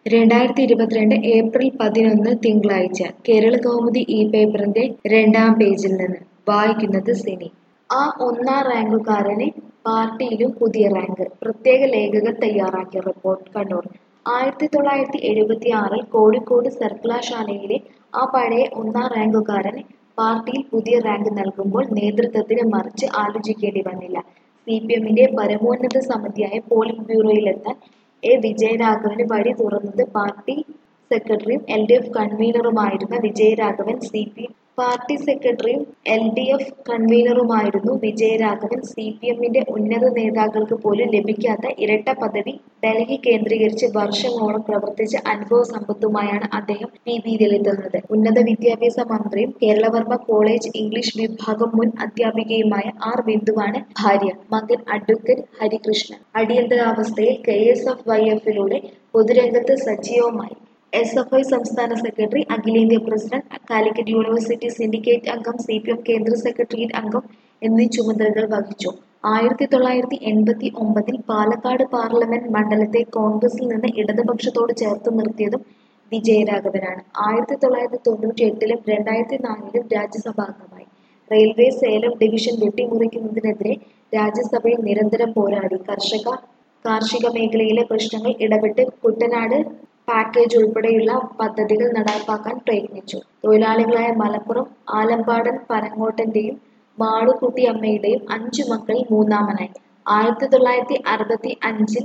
രണ്ടായിരത്തി ഇരുപത്തിരണ്ട് ഏപ്രിൽ പതിനൊന്ന് തിങ്കളാഴ്ച കേരള കൗമുദി ഈ പേപ്പറിന്റെ രണ്ടാം പേജിൽ നിന്ന് വായിക്കുന്നത് സിനി ആ ഒന്നാം റാങ്കുകാരന് പാർട്ടിയിലും പുതിയ റാങ്ക് പ്രത്യേക ലേഖകൻ തയ്യാറാക്കിയ റിപ്പോർട്ട് കണ്ണൂർ ആയിരത്തി തൊള്ളായിരത്തി എഴുപത്തി ആറിൽ കോഴിക്കോട് സർവകലാശാലയിലെ ആ പഴയ ഒന്നാം റാങ്കുകാരന് പാർട്ടിയിൽ പുതിയ റാങ്ക് നൽകുമ്പോൾ നേതൃത്വത്തിന് മറിച്ച് ആലോചിക്കേണ്ടി വന്നില്ല സി പി എമ്മിന്റെ പരമോന്നത സമിതിയായ പോളിറ്റ് ബ്യൂറോയിലെത്താൻ എ വിജയരാഘവന് വഴി തുറന്നത് പാർട്ടി സെക്രട്ടറിയും എൽ ഡി എഫ് കൺവീനറുമായിരുന്ന വിജയരാഘവൻ സി പി പാർട്ടി സെക്രട്ടറിയും എൽ ഡി എഫ് കൺവീനറുമായിരുന്നു വിജയരാഘവൻ സി പി എമ്മിന്റെ ഉന്നത നേതാക്കൾക്ക് പോലും ലഭിക്കാത്ത ഇരട്ട പദവി ഡൽഹി കേന്ദ്രീകരിച്ച് വർഷങ്ങളോളം പ്രവർത്തിച്ച അനുഭവ സമ്പത്തുമായാണ് അദ്ദേഹം പി ബിയിലെത്തുന്നത് ഉന്നത വിദ്യാഭ്യാസ മന്ത്രിയും കേരളവർമ്മ കോളേജ് ഇംഗ്ലീഷ് വിഭാഗം മുൻ അധ്യാപികയുമായ ആർ ബിന്ദുവാണ് ഭാര്യ മകൻ അഡ്വക്കേറ്റ് ഹരികൃഷ്ണൻ അടിയന്തരാവസ്ഥയിൽ കെ എസ് എഫ് വൈ എഫിലൂടെ പൊതുരംഗത്ത് സജീവമായി എസ് എഫ് ഐ സംസ്ഥാന സെക്രട്ടറി അഖിലേന്ത്യാ പ്രസിഡന്റ് കാലിക്കറ്റ് യൂണിവേഴ്സിറ്റി സിൻഡിക്കേറ്റ് അംഗം സി പി എം കേന്ദ്ര സെക്രട്ടേറിയറ്റ് അംഗം എന്നീ ചുമതലകൾ വഹിച്ചു ആയിരത്തി തൊള്ളായിരത്തി എൺപത്തി ഒമ്പതിൽ പാലക്കാട് പാർലമെന്റ് മണ്ഡലത്തെ കോൺഗ്രസിൽ നിന്ന് ഇടതുപക്ഷത്തോട് ചേർത്ത് നിർത്തിയതും വിജയരാഘവനാണ് ആയിരത്തി തൊള്ളായിരത്തി തൊണ്ണൂറ്റി എട്ടിലും രണ്ടായിരത്തി നാലിലും രാജ്യസഭാംഗമായി റെയിൽവേ സേലം ഡിവിഷൻ വെട്ടിമുറിക്കുന്നതിനെതിരെ രാജ്യസഭയിൽ നിരന്തരം പോരാടി കർഷക കാർഷിക മേഖലയിലെ പ്രശ്നങ്ങൾ ഇടപെട്ട് കുട്ടനാട് പാക്കേജ് ഉൾപ്പെടെയുള്ള പദ്ധതികൾ നടപ്പാക്കാൻ പ്രയത്നിച്ചു തൊഴിലാളികളായ മലപ്പുറം ആലമ്പാടൻ പനങ്ങോട്ടന്റെയും മാളുകുട്ടി അമ്മയുടെയും അഞ്ചു മക്കളിൽ മൂന്നാമനായി ആയിരത്തി തൊള്ളായിരത്തി അറുപത്തി അഞ്ചിൽ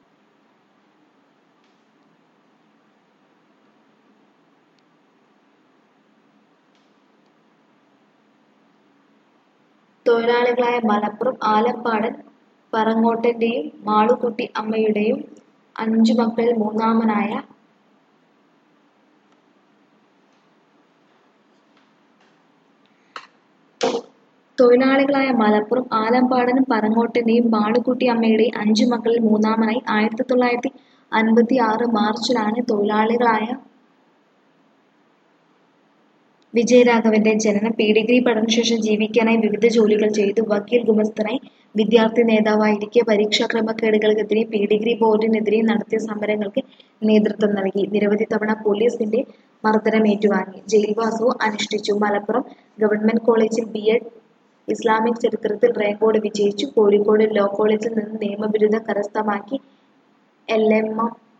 തൊഴിലാളികളായ മലപ്പുറം ആലപ്പാടൻ പറങ്ങോട്ടന്റെയും മാളുകുട്ടി അമ്മയുടെയും അഞ്ചു മക്കളിൽ മൂന്നാമനായ തൊഴിലാളികളായ മലപ്പുറം ആലമ്പാടനും പറങ്ങോട്ടന്റെയും മാളുകുട്ടി അമ്മയുടെയും അഞ്ചു മക്കളിൽ മൂന്നാമനായി ആയിരത്തി തൊള്ളായിരത്തി അൻപത്തി ആറ് മാർച്ചിലാണ് തൊഴിലാളികളായ വിജയരാഘവന്റെ ജനനം പി ഡിഗ്രി പഠനശേഷം ജീവിക്കാനായി വിവിധ ജോലികൾ ചെയ്തു വക്കീൽ ഗുമസ്തനായി വിദ്യാർത്ഥി നേതാവായിരിക്കെ പരീക്ഷാ ക്രമക്കേടുകൾക്കെതിരെ പി ഡിഗ്രി ബോർഡിനെതിരെ നടത്തിയ സമരങ്ങൾക്ക് നേതൃത്വം നൽകി നിരവധി തവണ പോലീസിന്റെ മർദ്ദനം ഏറ്റുവാങ്ങി ജയിൽവാസവും അനുഷ്ഠിച്ചു മലപ്പുറം ഗവൺമെന്റ് കോളേജിൽ ബി എഡ് ഇസ്ലാമിക് ചരിത്രത്തിൽ റാങ്കോടെ വിജയിച്ചു കോഴിക്കോട് ലോ കോളേജിൽ നിന്ന് നിയമബിരുദം കരസ്ഥമാക്കി L M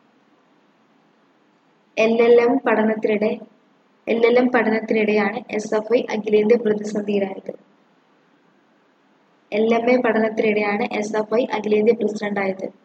L L M പഠനത്തിനിടെ എൽ എൽ എം പഠനത്തിനിടെയാണ് എസ് എഫ് ഐ അഖിലേന്ത്യാ പ്രതിസന്ധിയിലായത് എൽ എം എ പഠനത്തിനിടെയാണ് എസ് എഫ് ഐ അഖിലേന്ത്യാ പ്രസിഡന്റായത്